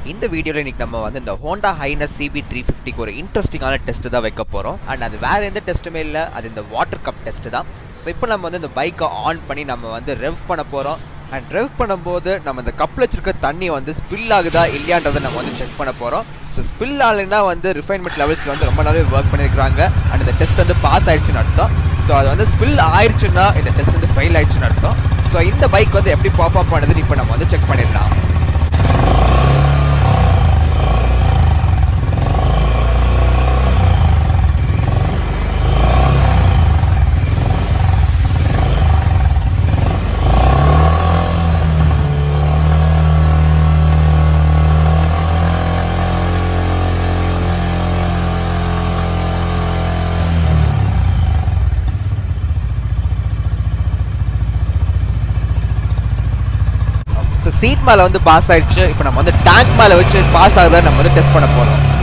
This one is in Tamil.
இந்த வீடியோவில் இன்னைக்கு நம்ம வந்து இந்த ஹோண்டா ஹைனஸ் சிபி த்ரீ ஃபிஃப்டிக்கு ஒரு இன்ட்ரெஸ்டிங்கான டெஸ்ட் தான் வைக்க போகிறோம் அண்ட் அது வேறு எந்த டெஸ்ட்டுமே இல்லை அது இந்த வாட்டர் கப் டெஸ்ட் தான் ஸோ இப்போ நம்ம வந்து இந்த பைக்கை ஆன் பண்ணி நம்ம வந்து ரெவ் பண்ண போகிறோம் அண்ட் ரெவ் பண்ணும்போது நம்ம இந்த கப்பில் வச்சிருக்க தண்ணி வந்து ஸ்பில் ஆகுதா இல்லையான்றதை நம்ம வந்து செக் பண்ண போகிறோம் ஸோ ஸ்பில் ஆகலைன்னா வந்து ரிஃபைன்மெண்ட் லெவல்ஸ் வந்து ரொம்ப நாளே ஒர்க் பண்ணியிருக்காங்க அண்ட் இந்த டெஸ்ட் வந்து பாஸ் ஆயிடுச்சுன்னு அர்த்தம் ஸோ அது வந்து ஸ்பில் ஆயிடுச்சுன்னா இந்த டெஸ்ட் வந்து ஃபெயில் ஆயிடுச்சுன்னு அர்த்தம் ஸோ இந்த பைக் வந்து எப்படி பர்ஃபார்ம் பண்ணுதுன்னு இப்போ நம்ம வந்து செக் பண்ணிடலாம் ஸோ சீட் மேலே வந்து பாஸ் ஆயிடுச்சு இப்போ நம்ம வந்து டேங்க் மேலே வச்சு பாஸ் ஆகுதா நம்ம வந்து டெஸ்ட் பண்ண போகிறோம்